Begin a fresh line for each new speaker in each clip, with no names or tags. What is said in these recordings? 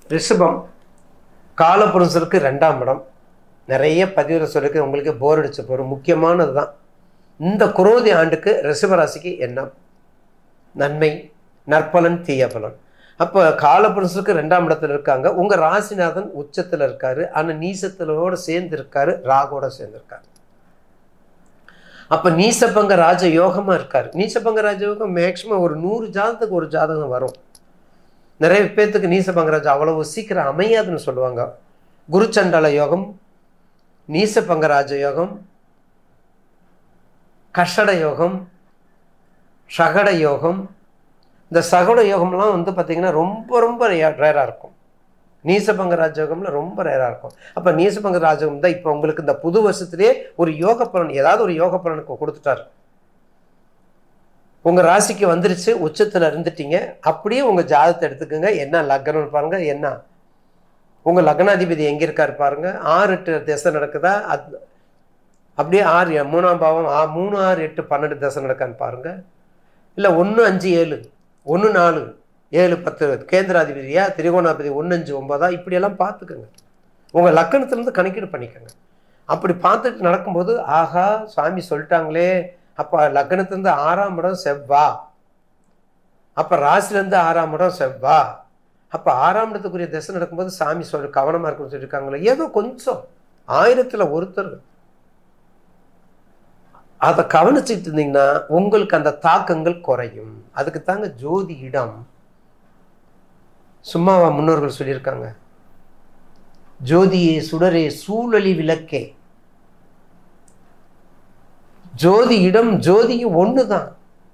ரிஷபம் காலப்புருஷருக்கு ரெண்டாம் இடம் நிறைய பதிவுரை சொல்லிருக்கு உங்களுக்கு போர் அடிச்ச போகிற முக்கியமானது தான் இந்த குரோதி ஆண்டுக்கு ரிஷபராசிக்கு என்ன நன்மை நற்பலன் தீய பலன் அப்போ காலப்புருஷருக்கு ரெண்டாம் இடத்துல இருக்காங்க உங்கள் ராசிநாதன் உச்சத்தில் இருக்காரு ஆனால் நீசத்திலோட சேர்ந்து இருக்காரு ராகோட சேர்ந்து இருக்காரு அப்போ நீசபங்க ராஜ யோகமாக இருக்காரு நீசபங்க ராஜ யோகம் மேக்சிமம் ஒரு நூறு ஜாதத்துக்கு ஒரு ஜாதகம் வரும் நிறைய பேர்த்துக்கு நீசபங்க ராஜா அவ்வளவு சீக்கிரம் அமையாதுன்னு சொல்லுவாங்க குருச்சண்டல யோகம் நீசபங்கராஜ யோகம் கஷட யோகம் சகட யோகம் இந்த சகட யோகம்லாம் வந்து பார்த்திங்கன்னா ரொம்ப ரொம்ப ரேராக இருக்கும் நீசபங்க ராஜயோகம்ல ரொம்ப ரேராக இருக்கும் அப்போ நீசபங்க ராஜயோகம் தான் இப்போ உங்களுக்கு இந்த புது வருஷத்துலேயே ஒரு யோக பலன் ஏதாவது ஒரு யோக பலனுக்கு கொடுத்துட்டாரு உங்கள் ராசிக்கு வந்துருச்சு உச்சத்தில் இருந்துட்டீங்க அப்படியே உங்கள் ஜாதகத்தை எடுத்துக்கோங்க என்ன லக்னம் பாருங்க என்ன உங்கள் லக்னாதிபதி எங்கே இருக்காரு பாருங்க ஆறு எட்டு திசை நடக்குதா அது அப்படியே ஆறு மூணாம் பாவம் ஆ மூணு ஆறு எட்டு பன்னெண்டு திசை நடக்கான்னு பாருங்க இல்லை ஒன்று அஞ்சு ஏழு ஒன்று நாலு ஏழு பத்து கேந்திராதிபதியா திரிகோணாதிபதி ஒன்று அஞ்சு ஒன்பதா இப்படியெல்லாம் பார்த்துக்கோங்க உங்கள் லக்கணத்துலேருந்து கணக்கீடு பண்ணிக்கோங்க அப்படி பார்த்துட்டு நடக்கும்போது ஆஹா சாமி சொல்லிட்டாங்களே அப்போ லக்னத்துலேருந்து ஆறாம் இடம் செவ்வா அப்போ ராசிலேருந்து ஆறாம் இடம் செவ்வா அப்போ ஆறாம் இடத்துக்குரிய திசை நடக்கும்போது சாமி சொல் கவனமாக இருக்குன்னு சொல்லியிருக்காங்களே ஏதோ கொஞ்சம் ஆயிரத்தில் ஒருத்தர் அதை கவனிச்சுட்டு இருந்தீங்கன்னா உங்களுக்கு அந்த தாக்கங்கள் குறையும் அதுக்கு தாங்க ஜோதி இடம் சும்மாவா முன்னோர்கள் சொல்லியிருக்காங்க ஜோதியே சுடரே சூழலி விளக்கே ஜோதி இடம் ஜோதியும் ஒன்று தான்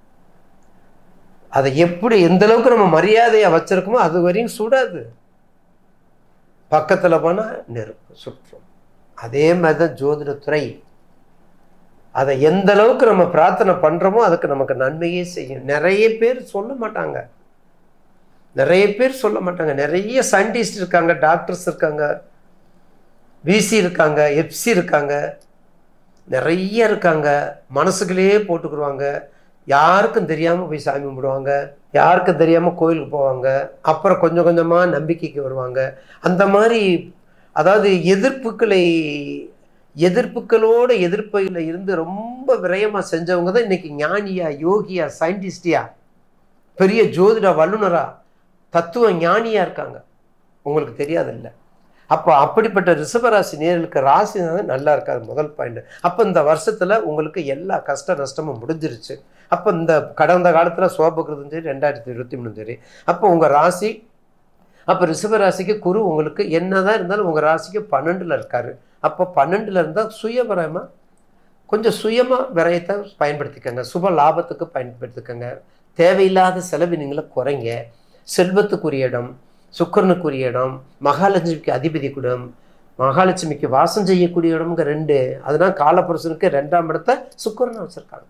அதை எப்படி எந்த அளவுக்கு நம்ம மரியாதையை வச்சிருக்கோமோ அது வரையும் சுடாது பக்கத்தில் போனால் நெருப்பு சுற்றும் அதே மாதிரி தான் ஜோதிடத்துறை அதை எந்த அளவுக்கு நம்ம பிரார்த்தனை பண்ணுறோமோ அதுக்கு நமக்கு நன்மையே செய்யும் நிறைய பேர் சொல்ல மாட்டாங்க நிறைய பேர் சொல்ல மாட்டாங்க நிறைய சயின்டிஸ்ட் இருக்காங்க டாக்டர்ஸ் இருக்காங்க விசி இருக்காங்க எஃப்சி இருக்காங்க நிறைய இருக்காங்க மனசுக்குள்ளேயே போட்டுக்குருவாங்க யாருக்கும் தெரியாமல் போய் சாமி கும்பிடுவாங்க யாருக்கும் தெரியாமல் கோயிலுக்கு போவாங்க அப்புறம் கொஞ்சம் கொஞ்சமாக நம்பிக்கைக்கு வருவாங்க அந்த மாதிரி அதாவது எதிர்ப்புகளை எதிர்ப்புகளோட எதிர்ப்பில் இருந்து ரொம்ப விரயமாக செஞ்சவங்க தான் இன்னைக்கு ஞானியா யோகியா சயின்டிஸ்டியா பெரிய ஜோதிட வல்லுனரா தத்துவ ஞானியா இருக்காங்க உங்களுக்கு தெரியாதில்ல அப்போ அப்படிப்பட்ட ரிஷபராசி நேர்களுக்கு ராசி நல்லா இருக்காது முதல் பாயிண்ட் அப்போ இந்த வருஷத்தில் உங்களுக்கு எல்லா கஷ்ட நஷ்டமும் முடிஞ்சிருச்சு அப்போ இந்த கடந்த காலத்தில் சோபகிருதும் சரி ரெண்டாயிரத்தி இருபத்தி மூணு சரி அப்போ உங்கள் ராசி அப்போ ரிஷபராசிக்கு குரு உங்களுக்கு என்னதான் இருந்தாலும் உங்கள் ராசிக்கு பன்னெண்டில் இருக்காரு அப்போ பன்னெண்டில் இருந்தால் சுயபரமாக கொஞ்சம் சுயமாக விரயத்தை பயன்படுத்திக்கோங்க சுப லாபத்துக்கு பயன்படுத்திக்கோங்க தேவையில்லாத செலவினங்களை குறைங்க செல்வத்துக்குரிய இடம் சுக்கரனுக்குரிய இடம் மகாலட்சுமிக்கு அதிபதி குடம் மகாலட்சுமிக்கு வாசம் செய்யக்கூடிய இடம்ங்க ரெண்டு அதனால் காலப்புருஷனுக்கு ரெண்டாம் இடத்த சுக்கரனை வச்சுருக்காங்க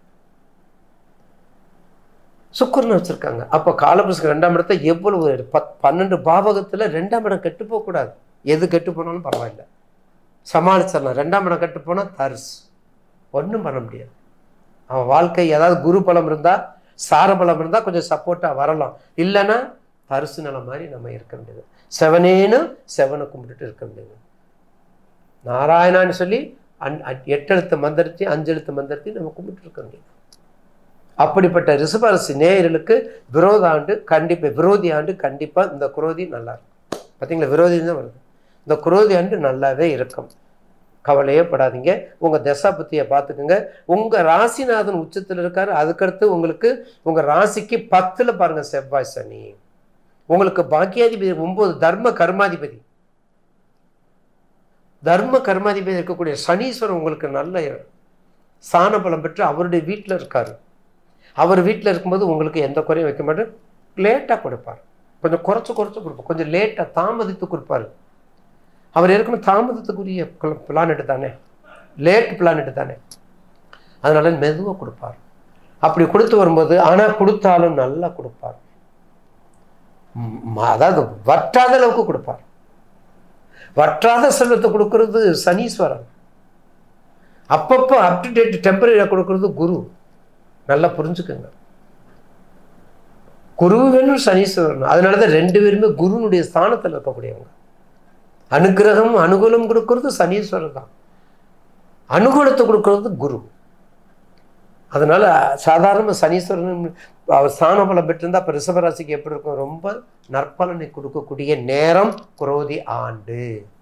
சுக்கரனை வச்சுருக்காங்க அப்போ காலப்புருஷனுக்கு ரெண்டாம் இடத்த எவ்வளவு பத் பன்னெண்டு பாவகத்தில் ரெண்டாம் இடம் கெட்டு போகக்கூடாது எது கெட்டு போனாலும் பரவாயில்ல சமாளிச்சிடலாம் ரெண்டாம் இடம் கெட்டு போனால் தரிசு ஒன்றும் பண்ண முடியாது அவன் வாழ்க்கை ஏதாவது குரு பலம் இருந்தால் சார பலம் இருந்தால் கொஞ்சம் சப்போர்ட்டாக வரலாம் இல்லைன்னா தரிசு நிலம் மாதிரி நம்ம இருக்க முடியாது செவனேன்னு செவனை கும்பிட்டுட்டு இருக்க முடியாது நாராயணான்னு சொல்லி அன் எட்டெழுத்து மந்திரத்தையும் அஞ்செழுத்து மந்திரத்தையும் நம்ம கும்பிட்டு இருக்க முடியாது அப்படிப்பட்ட ரிஷபரசி நேயர்களுக்கு விரோத ஆண்டு கண்டிப்பாக விரோதி ஆண்டு கண்டிப்பாக இந்த குரோதி நல்லா இருக்கும் பார்த்தீங்களா விரோதி தான் வருது இந்த குரோதி ஆண்டு நல்லாவே இருக்கும் கவலையே படாதீங்க உங்கள் தசா புத்தியை பார்த்துக்குங்க உங்கள் ராசிநாதன் உச்சத்தில் இருக்காரு அதுக்கடுத்து உங்களுக்கு உங்கள் ராசிக்கு பத்தில் பாருங்கள் செவ்வாய் சனி உங்களுக்கு பாக்கியாதிபதி ஒன்பது தர்ம கர்மாதிபதி தர்ம கர்மாதிபதி இருக்கக்கூடிய சனீஸ்வரன் உங்களுக்கு நல்ல சாண பலம் பெற்று அவருடைய வீட்டில் இருக்கார் அவர் வீட்டில் இருக்கும்போது உங்களுக்கு எந்த குறையும் வைக்க மாட்டேன் லேட்டாக கொடுப்பார் கொஞ்சம் குறைச்சி குறைச்சி கொடுப்பார் கொஞ்சம் லேட்டாக தாமதித்து கொடுப்பார் அவர் ஏற்கனவே தாமதத்துக்குரிய பிளான் எடுத்தானே லேட் பிளான் எடுத்தானே அதனால மெதுவாக கொடுப்பார் அப்படி கொடுத்து வரும்போது ஆனால் கொடுத்தாலும் நல்லா கொடுப்பார் அதாவது வற்றாத அளவுக்கு கொடுப்பார் வற்றாத செல்வத்தை கொடுக்கறது சனீஸ்வரன் அப்பப்போ அப் டு டேட் டெம்பரரியாக கொடுக்கறது குரு நல்லா புரிஞ்சுக்கோங்க குரு வேணும் சனீஸ்வரன் அதனால தான் ரெண்டு பேருமே குருனுடைய ஸ்தானத்தில் இருக்கக்கூடியவங்க அனுக்கிரகம் அனுகூலம் கொடுக்கறது சனீஸ்வரர் தான் அனுகூலத்தை கொடுக்கறது குரு அதனால சாதாரண சனீஸ்வரன் அவர் ஸ்தான பலம் பெற்றிருந்தா அப்போ ரிஷபராசிக்கு எப்படி இருக்கும் ரொம்ப நற்பலனை கொடுக்கக்கூடிய நேரம் குரோதி ஆண்டு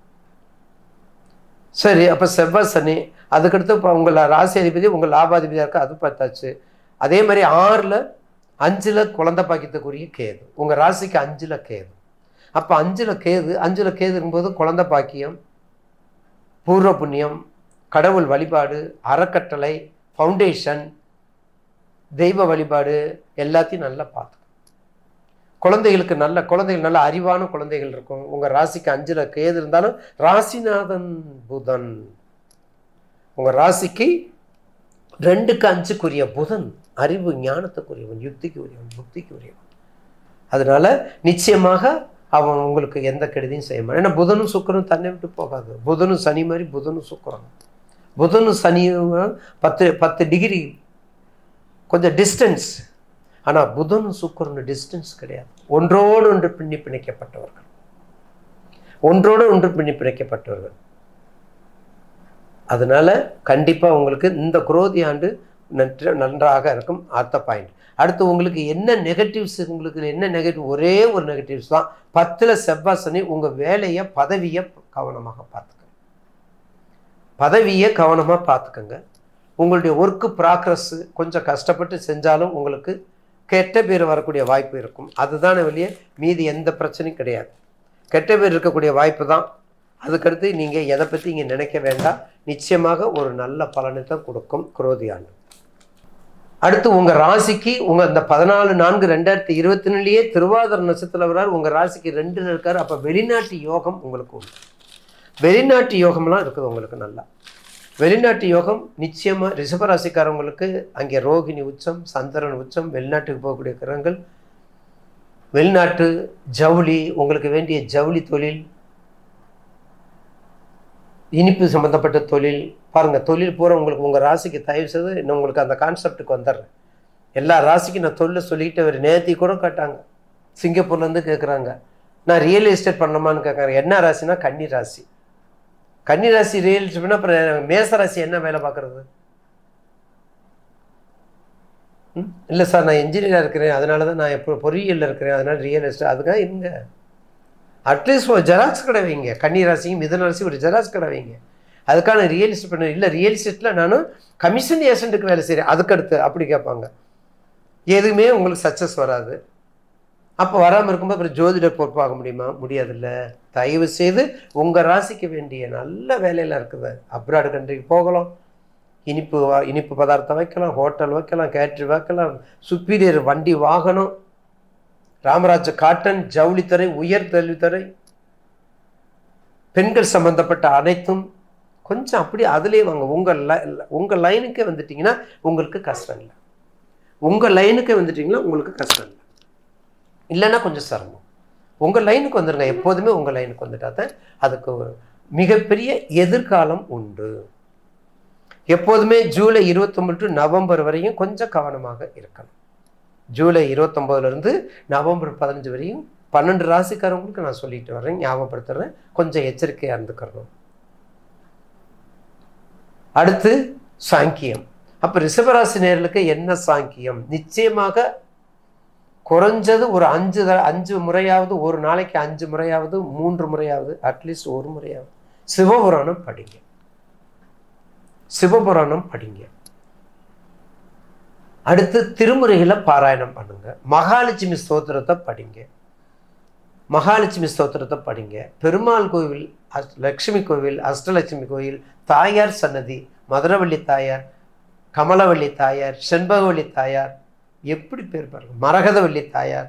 சரி அப்போ செவ்வாய் சனி அதுக்கடுத்து இப்போ உங்கள் ராசி அதிபதி உங்கள் லாபாதிபதியாக இருக்கு அது பார்த்தாச்சு அதே மாதிரி ஆறில் அஞ்சில் குழந்தை பாக்கியத்துக்குரிய கேது உங்கள் ராசிக்கு அஞ்சில் கேது அப்போ அஞ்சில் கேது அஞ்சில் கேது இருக்கும்போது குழந்தை பாக்கியம் பூர்வ புண்ணியம் கடவுள் வழிபாடு அறக்கட்டளை ஃபவுண்டேஷன் தெய்வ வழிபாடு எல்லாத்தையும் நல்லா பார்த்து குழந்தைகளுக்கு நல்ல குழந்தைகள் நல்ல அறிவான குழந்தைகள் இருக்கும் உங்கள் ராசிக்கு அஞ்சில் கேது இருந்தாலும் ராசிநாதன் புதன் உங்கள் ராசிக்கு ரெண்டுக்கு அஞ்சுக்குரிய புதன் அறிவு ஞானத்துக்குரியவன் யுக்திக்கு உரியவன் புத்திக்கு உரியவன் அதனால நிச்சயமாக அவன் உங்களுக்கு எந்த கெடுதியும் செய்ய மாட்டான் ஏன்னா புதனும் சுக்கரனும் தன்னை விட்டு போகாது புதனும் சனி மாதிரி புதனும் சுக்கரன் புதனும் சனியும் பத்து பத்து டிகிரி கொஞ்சம் டிஸ்டன்ஸ் ஆனால் புதனும் சுக்கரனும் டிஸ்டன்ஸ் கிடையாது ஒன்றோடு ஒன்று பின்னி பிணைக்கப்பட்டவர்கள் ஒன்றோடு ஒன்று பின்னி பிணைக்கப்பட்டவர்கள் அதனால கண்டிப்பாக உங்களுக்கு இந்த குரோதி ஆண்டு நன்று நன்றாக இருக்கும் அடுத்த பாயிண்ட் அடுத்து உங்களுக்கு என்ன நெகட்டிவ்ஸ் உங்களுக்கு என்ன நெகட்டிவ் ஒரே ஒரு நெகட்டிவ்ஸ் தான் பத்தில் செவ்வாய் சனி உங்கள் வேலையை பதவியை கவனமாக பார்த்துக்கங்க பதவியை கவனமாக பார்த்துக்கங்க உங்களுடைய ஒர்க்கு ப்ராக்ரஸ் கொஞ்சம் கஷ்டப்பட்டு செஞ்சாலும் உங்களுக்கு கெட்ட பேர் வரக்கூடிய வாய்ப்பு இருக்கும் அதுதான் வெளியே மீதி எந்த பிரச்சனையும் கிடையாது கெட்ட பேர் இருக்கக்கூடிய வாய்ப்பு தான் அதுக்கடுத்து நீங்கள் எதை பற்றி இங்கே நினைக்க வேண்டாம் நிச்சயமாக ஒரு நல்ல பலனை தான் கொடுக்கும் குரோதி ஆண்டு அடுத்து உங்கள் ராசிக்கு உங்கள் இந்த பதினாலு நான்கு ரெண்டாயிரத்தி இருபத்தி ரெண்டுலேயே திருவாதிர நட்சத்திரம் வரார் உங்கள் ராசிக்கு ரெண்டு இருக்கார் அப்போ வெளிநாட்டு யோகம் உங்களுக்கு உண்டு வெளிநாட்டு யோகம்லாம் இருக்குது உங்களுக்கு நல்லா வெளிநாட்டு யோகம் நிச்சயமாக ரிஷபராசிக்காரவங்களுக்கு அங்கே ரோகிணி உச்சம் சந்திரன் உச்சம் வெளிநாட்டுக்கு போகக்கூடிய கிரகங்கள் வெளிநாட்டு ஜவுளி உங்களுக்கு வேண்டிய ஜவுளி தொழில் இனிப்பு சம்மந்தப்பட்ட தொழில் பாருங்கள் தொழில் பூரா உங்களுக்கு உங்கள் ராசிக்கு தயவு செய்து நான் உங்களுக்கு அந்த கான்செப்டுக்கு வந்துடுறேன் எல்லா ராசிக்கும் நான் தொழிலை சொல்லிக்கிட்டு ஒரு நேர்த்தி கூட கேட்டாங்க சிங்கப்பூர்லேருந்து கேட்குறாங்க நான் ரியல் எஸ்டேட் பண்ணலாமான்னு கேட்குறேன் என்ன ராசினா கன்னி ராசி கன்னி ராசி ரியல் எஸ்டேட் பண்ணால் அப்புறம் மேச ராசி என்ன வேலை பார்க்குறது இல்லை சார் நான் இன்ஜினியராக இருக்கிறேன் அதனால தான் நான் எப்போ பொறியியலில் இருக்கிறேன் அதனால ரியல் எஸ்டேட் அதுக்காக இருங்க அட்லீஸ்ட் ஒரு ஜெராக்ஸ் கடை வைங்க கன்னி ராசியும் மிதன ராசி ஒரு ஜெராக்ஸ் கடை வைங்க அதுக்கான ரியல் எஸ்டேட் பண்ண இல்லை ரியல் எஸ்டேட்டில் நானும் கமிஷன் ஏஜென்ட்டுக்கு வேலை செய்கிறேன் அதுக்கடுத்து அப்படி கேட்பாங்க எதுவுமே உங்களுக்கு சக்ஸஸ் வராது அப்போ வராமல் இருக்கும்போது அப்புறம் ஜோதிடர் பொறுப்பாக முடியுமா முடியாதுல்ல தயவு செய்து உங்கள் ராசிக்கு வேண்டிய நல்ல வேலையெல்லாம் இருக்குது அப்ராடு கண்ட்ரிக்கு போகலாம் இனிப்பு வா- இனிப்பு பதார்த்தம் வைக்கலாம் ஹோட்டல் வைக்கலாம் கேட்ரி வைக்கலாம் சுப்பீரியர் வண்டி வாகனம் ராமராஜ காட்டன் ஜவுளித்துறை உயர் கல்வித்துறை பெண்கள் சம்பந்தப்பட்ட அனைத்தும் கொஞ்சம் அப்படி அதுலேயே வாங்க உங்கள் லை உங்கள் லைனுக்கே வந்துட்டிங்கன்னா உங்களுக்கு கஷ்டம் இல்லை உங்கள் லைனுக்கே வந்துட்டிங்கன்னா உங்களுக்கு கஷ்டம் இல்லை இல்லைன்னா கொஞ்சம் சிரமம் உங்கள் லைனுக்கு வந்துருங்க எப்போதுமே உங்கள் லைனுக்கு வந்துட்டா தான் அதுக்கு ஒரு மிகப்பெரிய எதிர்காலம் உண்டு எப்போதுமே ஜூலை இருபத்தொம்பது டு நவம்பர் வரையும் கொஞ்சம் கவனமாக இருக்கணும் ஜூலை இருபத்தொம்போதுலேருந்து நவம்பர் பதினஞ்சு வரையும் பன்னெண்டு ராசிக்காரங்களுக்கு நான் சொல்லிட்டு வரேன் ஞாபகப்படுத்துறேன் கொஞ்சம் எச்சரிக்கையாக இருந்துக்கிறணும் அடுத்து சாங்கியம் அப்போ ரிஷபராசி நேர்களுக்கு என்ன சாங்கியம் நிச்சயமாக குறைஞ்சது ஒரு அஞ்சு த- அஞ்சு முறையாவது ஒரு நாளைக்கு அஞ்சு முறையாவது மூன்று முறையாவது அட்லீஸ்ட் ஒரு முறையாவது சிவபுராணம் படிங்க சிவபுராணம் படிங்க அடுத்து திருமுறைகளை பாராயணம் பண்ணுங்க மகாலட்சுமி ஸ்தோத்திரத்தை படிங்க மகாலட்சுமி ஸ்தோத்திரத்தை படிங்க பெருமாள் கோவில் அஸ்- லட்சுமி கோவில் அஷ்டலட்சுமி கோவில் தாயார் சன்னதி மதுரவள்ளி தாயார் கமலவள்ளி தாயார் செண்பகவள்ளி தாயார் எப்படி பேர் பாருங்க மரகதவள்ளி தாயார்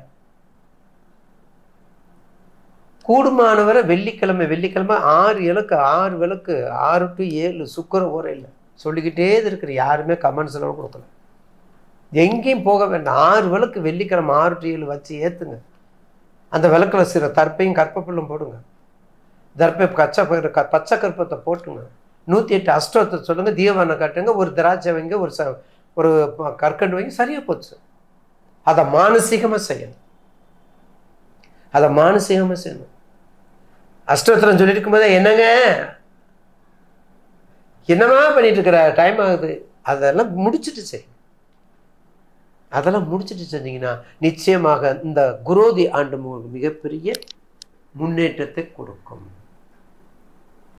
கூடுமானவரை வெள்ளிக்கிழமை வெள்ளிக்கிழமை ஆறு இலக்கு ஆறு விளக்கு ஆறு டு ஏழு சுக்கர உரையில் சொல்லிக்கிட்டே இருக்கிற யாருமே கமெண்ட்ஸ் எல்லாம் கொடுக்கல எங்கேயும் போக வேண்டாம் ஆறு விளக்கு வெள்ளிக்கிழமை ஆறு டு ஏழு வச்சு ஏற்றுங்க அந்த விளக்கில் சில தர்ப்பையும் கற்பப்புல்லும் போடுங்க தர்ப்பை கச்சை பயிறு க பச்சை கற்பத்தை போட்டுங்க நூற்றி எட்டு அஷ்டத்தை சொல்லுங்கள் தீபாவளை காட்டுங்க ஒரு திராட்சை வைங்க ஒரு ச ஒரு ப- கற்கண்டு வைங்க சரியாக போச்சு அதை மானசீகமா செய்யணும் அதை மானசீகமா செய்யணும் அஷ்டோத்திரம் சொல்லிட்டு இருக்கும்போதே என்னங்க என்னமா பண்ணிட்டு இருக்கிற டைம் ஆகுது அதெல்லாம் முடிச்சுட்டு செய் அதெல்லாம் முடிச்சுட்டு செஞ்சீங்கன்னா நிச்சயமாக இந்த குரோதி ஆண்டு உங்களுக்கு மிகப்பெரிய முன்னேற்றத்தை கொடுக்கும்